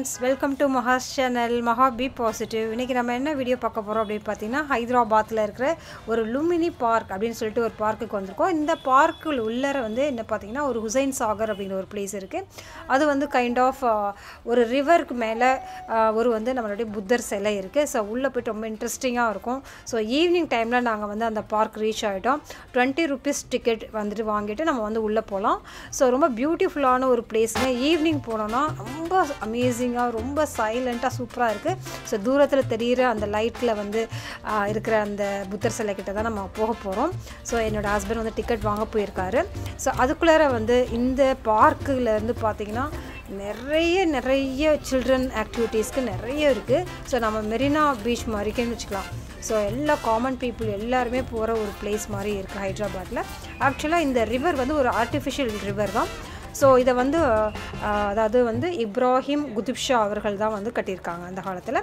friends welcome to Maha's channel Maha be positive இன்றைக்கி நம்ம என்ன வீடியோ பார்க்க போகிறோம் அப்படின்னு பார்த்தீங்கன்னா ஹைதராபாத்தில் இருக்கிற ஒரு லுமினி பார்க் அப்படின்னு சொல்லிட்டு ஒரு பார்க்குக்கு வந்திருக்கோம் இந்த பார்க்கில் உள்ளர வந்து என்ன பார்த்தீங்கன்னா ஒரு ஹுசைன் சாகர் அப்படிங்கிற ஒரு பிளேஸ் இருக்குது அது வந்து கைண்ட் ஆஃப் ஒரு ரிவருக்கு மேலே ஒரு வந்து நம்மளுடைய புத்தர் சிலை இருக்குது ஸோ உள்ளே போய்ட்டு ரொம்ப இன்ட்ரெஸ்டிங்காக இருக்கும் ஸோ ஈவினிங் டைமில் நாங்கள் வந்து அந்த பார்க் ரீச் ஆகிட்டோம் டுவெண்ட்டி ருபீஸ் டிக்கெட் வந்துட்டு வாங்கிட்டு நம்ம வந்து உள்ளே போகலாம் ஸோ ரொம்ப பியூட்டிஃபுல்லான ஒரு பிளேஸ்ங்க ஈவினிங் போனோன்னா ரொம்ப அமேசிங்காக ரொம்ப சைலண்ட்டாக சூப்பராக இருக்குது ஸோ தூரத்தில் தெரிகிற அந்த லைட்டில் வந்து ஆஹ், இருக்கிற அந்த புத்தர் சிலை கிட்ட தான் நம்ம போக போகிறோம் ஸோ என்னோடய ஹஸ்பண்ட் வந்து டிக்கெட் வாங்க போயிருக்காரு ஸோ அதுக்குள்ளார வந்து இந்த பார்க்கில் இருந்து பார்த்தீங்கன்னா நிறைய நிறைய சில்ட்ரன் ஆக்டிவிட்டீஸ்க்கு நிறைய இருக்குது ஸோ நம்ம மெரினா பீச் மாதிரிக்குன்னு வச்சுக்கலாம் ஸோ எல்லா காமன் பீப்புள் எல்லாருமே போகிற ஒரு பிளேஸ் மாதிரி இருக்குது ஹைதராபாத்தில் ஆக்சுவலாக இந்த ரிவர் வந்து ஒரு ஆர்டிஃபிஷியல் ரிவர் தான் ஸோ இதை வந்து அஹ், அதாவது வந்து இப்ராஹிம் குதுப்ஷா அவர்கள் தான் வந்து கட்டியிருக்காங்க அந்த காலத்தில்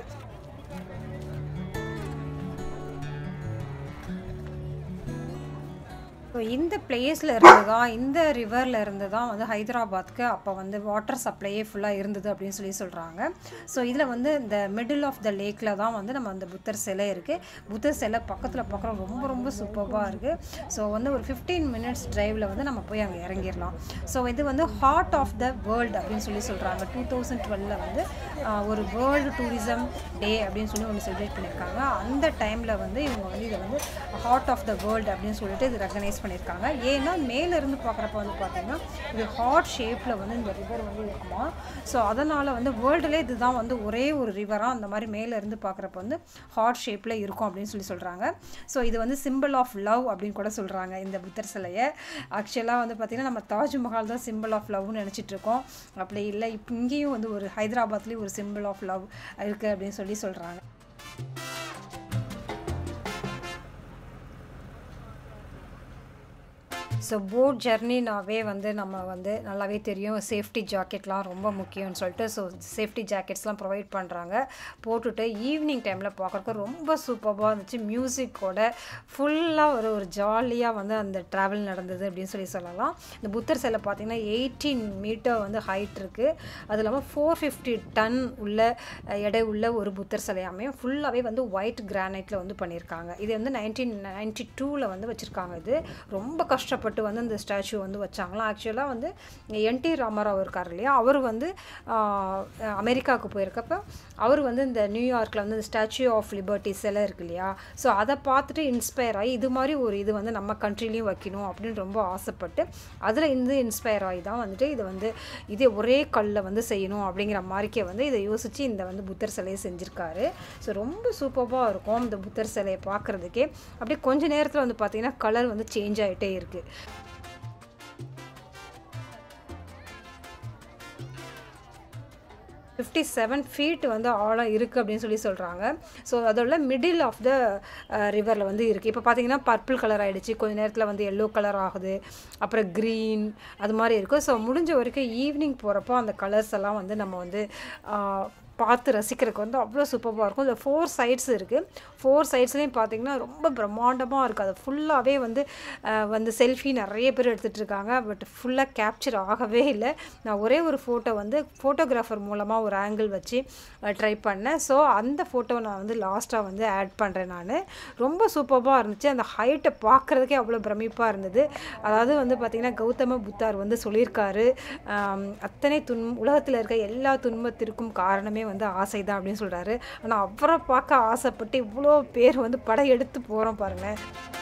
ஸோ இந்த பிளேஸில் இருந்து தான் இந்த ரிவரில் இருந்து தான் வந்து ஹைதராபாத்க்கு அப்போ வந்து வாட்டர் சப்ளையே ஃபுல்லாக இருந்தது அப்படின்னு சொல்லி சொல்கிறாங்க ஸோ இதில் வந்து இந்த மிடில் ஆஃப் த லேக்கில் தான் வந்து நம்ம அந்த புத்தர் சிலை இருக்குது புத்தர் சிலை பக்கத்தில் பார்க்குறோம் ரொம்ப ரொம்ப சூப்பராக இருக்குது ஸோ வந்து ஒரு ஃபிஃப்டீன் மினிட்ஸ் டிரைவில் வந்து நம்ம போய் அங்கே இறங்கிடலாம் ஸோ இது வந்து ஹார்ட் ஆஃப் த வேர்ல்டு அப்படின்னு சொல்லி சொல்கிறாங்க டூ தௌசண்ட் டுவெலில் வந்து ஆஹ், ஒரு வேர்ல்டு டூரிசம் டே அப்படின்னு சொல்லி ஒன்று செலிப்ரேட் பண்ணியிருக்காங்க அந்த டைமில் வந்து இவங்க வந்து இதை வந்து ஹார்ட் ஆஃப் த வேர்ல்டு அப்படின்னு சொல்லிட்டு இது ரெகனைஸ் பண்ணியிருக்காங்க ஏன்னா மேலேருந்து பார்க்குறப்ப வந்து பார்த்தீங்கன்னா இது ஹார்ட் ஷேப்பில் வந்து இந்த ரிவர் வந்து இருக்குமா ஸோ அதனால் வந்து வேர்ல்டுலே இதுதான் வந்து ஒரே ஒரு ரிவராக அந்த மாதிரி மேலேருந்து பார்க்குறப்ப வந்து ஹார்ட் ஷேப்பில் இருக்கும் அப்படின்னு சொல்லி சொல்கிறாங்க ஸோ இது வந்து சிம்பிள் ஆஃப் லவ் அப்படின்னு கூட சொல்கிறாங்க இந்த புத்தர் சிலையை ஆக்சுவலாக வந்து பார்த்திங்கன்னா நம்ம தாஜ்மஹால் தான் சிம்பிள் ஆஃப் லவ்னு நினச்சிட்டு இருக்கோம் அப்படி இல்லை இப்போ இங்கேயும் வந்து ஒரு ஹைதராபாத்லேயும் ஒரு சிம்பிள் ஆஃப் லவ் இருக்குது அப்படின்னு சொல்லி சொல்கிறாங்க ஸோ போட் ஜர்னினாவே வந்து நம்ம வந்து நல்லாவே தெரியும் சேஃப்டி ஜாக்கெட்லாம் ரொம்ப முக்கியம்னு சொல்லிட்டு ஸோ சேஃப்டி ஜாக்கெட்ஸ்லாம் ப்ரொவைட் பண்ணுறாங்க போட்டுட்டு ஈவினிங் டைமில் பார்க்குறக்கு ரொம்ப சூப்பராக இருந்துச்சு மியூசிக்கோட ஃபுல்லாக ஒரு ஒரு ஜாலியாக வந்து அந்த ட்ராவல் நடந்தது அப்படின்னு சொல்லி சொல்லலாம் இந்த புத்தர் சிலை பார்த்திங்கன்னா எயிட்டீன் மீட்டர் வந்து ஹைட் இருக்குது அது இல்லாமல் ஃபோர் ஃபிஃப்டி டன் உள்ள அஹ், எடை உள்ள ஒரு புத்தர் சிலையாமே ஃபுல்லாகவே வந்து ஒயிட் கிரானைட்டில் வந்து பண்ணியிருக்காங்க இது வந்து நைன்டீன் நைன்டி டூவில் வந்து வச்சுருக்காங்க இது ரொம்ப கஷ்டப்பட்டு வந்து அந்த ஸ்டாச்சு வந்து வச்சாங்களாம் ஆக்சுவலாக வந்து என்டி ராமராவ் இருக்கார் இல்லையா அவர் வந்து ஆஹ், அமெரிக்காவுக்கு போயிருக்கப்ப அவர் வந்து இந்த நியூயார்க்கில் வந்து இந்த ஸ்டாச்சு ஆஃப் லிபர்ட்டி சிலை இருக்கு இல்லையா ஸோ அதை பார்த்துட்டு இன்ஸ்பயர் ஆகி இது மாதிரி ஒரு இது வந்து நம்ம கண்ட்ரிலையும் வைக்கணும் அப்படின்னு ரொம்ப ஆசைப்பட்டு அதில் இருந்து இன்ஸ்பயர் ஆகி தான் வந்துட்டு இது வந்து இதே ஒரே கல்லில் வந்து செய்யணும் அப்படிங்கிற மாதிரிக்கே வந்து இதை யோசித்து இந்த வந்து புத்தர் சிலையை செஞ்சுருக்காரு ஸோ ரொம்ப சூப்பராக இருக்கும் இந்த புத்தர் சிலையை பார்க்குறதுக்கே அப்படியே கொஞ்ச நேரத்தில் வந்து பார்த்திங்கன்னா கலர் வந்து சேஞ்ச் ஆகிட்டே இருக்குது ஃபிஃப்டி செவன் ஃபீட் வந்து ஆழம் இருக்குது அப்படின்னு சொல்லி சொல்கிறாங்க ஸோ அதோட மிடில் ஆஃப் த ரிவரில் வந்து இருக்குது இப்போ பார்த்தீங்கன்னா பர்பிள் கலர் ஆகிடுச்சு கொஞ்ச நேரத்தில் வந்து எல்லோ கலர் ஆகுது அப்புறம் க்ரீன் அது மாதிரி இருக்கும் ஸோ முடிஞ்ச வரைக்கும் ஈவினிங் போகிறப்போ அந்த கலர்ஸ் எல்லாம் வந்து நம்ம வந்து ஆஹ், பார்த்து ரசிக்கிறதுக்கு வந்து அவ்வளோ சூப்பராக இருக்கும் இந்த ஃபோர் சைட்ஸ் இருக்குது ஃபோர் சைட்ஸ்லேயும் பார்த்தீங்கன்னா ரொம்ப பிரம்மாண்டமாக இருக்குது அது ஃபுல்லாகவே வந்து அஹ், வந்து செல்ஃபி நிறைய பேர் எடுத்துகிட்டு இருக்காங்க பட் ஃபுல்லாக கேப்சர் ஆகவே இல்லை நான் ஒரே ஒரு ஃபோட்டோ வந்து ஃபோட்டோகிராஃபர் மூலமாக ஒரு ஆங்கிள் வச்சு ட்ரை பண்ணேன் ஸோ அந்த ஃபோட்டோவை நான் வந்து லாஸ்ட்டாக வந்து ஆட் பண்ணுறேன் நான் ரொம்ப சூப்பராக இருந்துச்சு அந்த ஹைட்டை பார்க்குறதுக்கே அவ்வளோ பிரமிப்பாக இருந்தது அதாவது வந்து பார்த்திங்கன்னா கௌதம புத்தார் வந்து சொல்லியிருக்காரு ஆம், அத்தனை துன் உலகத்தில் இருக்க எல்லா துன்பத்திற்கும் காரணமே வந்து ஆசை தான் அப்படின்னு சொல்கிறாரு ஆனால் அவரை பார்க்க ஆசைப்பட்டு இவ்வளோ பேர் வந்து படையெடுத்து போகிறோம் பாருங்கள்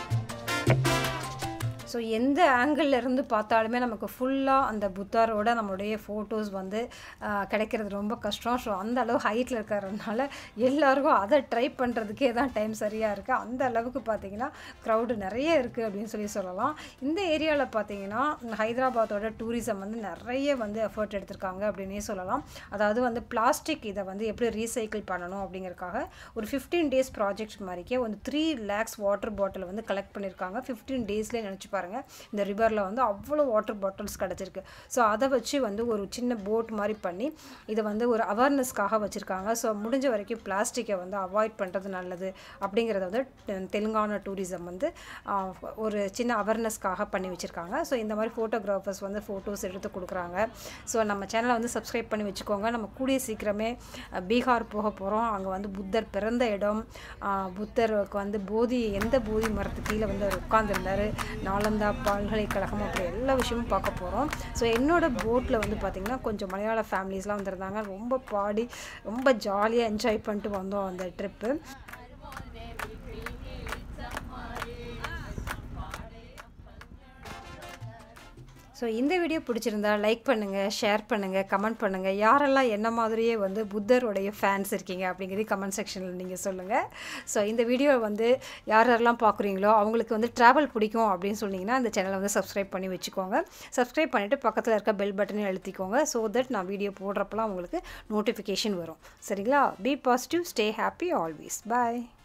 ஸோ எந்த ஆங்கிளில் இருந்து பார்த்தாலுமே நமக்கு ஃபுல்லாக அந்த புத்தாரோட நம்மளுடைய ஃபோட்டோஸ் வந்து ஆஹ், கிடைக்கிறது ரொம்ப கஷ்டம் ஸோ அந்த அளவு ஹைட்டில் இருக்கிறதுனால எல்லாருக்கும் அதை ட்ரை பண்ணுறதுக்கே தான் டைம் சரியாக இருக்குது அந்த அளவுக்கு பார்த்தீங்கன்னா க்ரௌடு நிறைய இருக்குது அப்படின்னு சொல்லி சொல்லலாம் இந்த ஏரியாவில் பார்த்தீங்கன்னா ஹைதராபாத்தோட டூரிசம் வந்து நிறைய வந்து எஃபர்ட் எடுத்திருக்காங்க அப்படின்னே சொல்லலாம் அதாவது வந்து பிளாஸ்டிக் இதை வந்து எப்படி ரீசைக்கிள் பண்ணணும் அப்படிங்கறதுக்காக ஒரு ஃபிஃப்டீன் டேஸ் ப்ராஜெக்ட் மாதிரிக்கே வந்து த்ரீ லேக்ஸ் வாட்டர் பாட்டில் வந்து கலெக்ட் பண்ணியிருக்காங்க ஃபிஃப்டீன் டேஸ்லேயே நினச்சி பாருங்க பாருங்கள் இந்த ரிவரில் வந்து அவ்வளோ வாட்டர் பாட்டில்ஸ் கிடச்சிருக்கு ஸோ அதை வச்சு வந்து ஒரு சின்ன போட் மாதிரி பண்ணி இதை வந்து ஒரு அவேர்னஸ்க்காக வச்சுருக்காங்க ஸோ முடிஞ்ச வரைக்கும் பிளாஸ்டிக்கை வந்து அவாய்ட் பண்ணுறது நல்லது அப்படிங்கிறத வந்து தெ- தெலுங்கானா டூரிசம் வந்து ஆஹ், ஒரு சின்ன அவேர்னஸ்க்காக பண்ணி வச்சுருக்காங்க ஸோ இந்த மாதிரி ஃபோட்டோகிராஃபர்ஸ் வந்து ஃபோட்டோஸ் எடுத்து கொடுக்குறாங்க ஸோ நம்ம சேனலை வந்து சப்ஸ்கிரைப் பண்ணி வச்சுக்கோங்க நம்ம கூடிய சீக்கிரமே அஹ், பீகார் போக போகிறோம் அங்கே வந்து புத்தர் பிறந்த இடம் ஆஹ், புத்தருக்கு வந்து போதி எந்த போதி மரத்து கீழே வந்து அவர் உட்கார்ந்திருந்தாரு நாலந்தா பல்கலைக்கழகம் அப்படி எல்லா விஷயமும் பார்க்க போகிறோம் ஸோ என்னோட போட்டில் வந்து பார்த்திங்கன்னா கொஞ்சம் மலையாள ஃபேமிலிஸ்லாம் வந்திருந்தாங்க ரொம்ப பாடி ரொம்ப ஜாலியாக என்ஜாய் பண்ணிட்டு வந்தோம் அந்த ட்ரிப்பு ஸோ இந்த வீடியோ பிடிச்சிருந்தா லைக் பண்ணுங்கள் ஷேர் பண்ணுங்கள் கமெண்ட் பண்ணுங்கள் யாரெல்லாம் என்ன மாதிரியே வந்து புத்தருடைய ஃபேன்ஸ் இருக்கீங்க அப்படிங்கிறது கமெண்ட் செக்ஷனில் நீங்கள் சொல்லுங்கள் ஸோ இந்த வீடியோ வந்து யார் யாரெல்லாம் பார்க்குறீங்களோ அவங்களுக்கு வந்து ட்ராவல் பிடிக்கும் அப்படின்னு சொன்னீங்கன்னா இந்த சேனலை வந்து சப்ஸ்கிரைப் பண்ணி வச்சுக்கோங்க சப்ஸ்கிரைப் பண்ணிவிட்டு பக்கத்தில் இருக்க பெல் பட்டனையும் அழுத்திக்கோங்க ஸோ தட் நான் வீடியோ போடுறப்பலாம் உங்களுக்கு நோட்டிஃபிகேஷன் வரும் சரிங்களா be positive stay happy always bye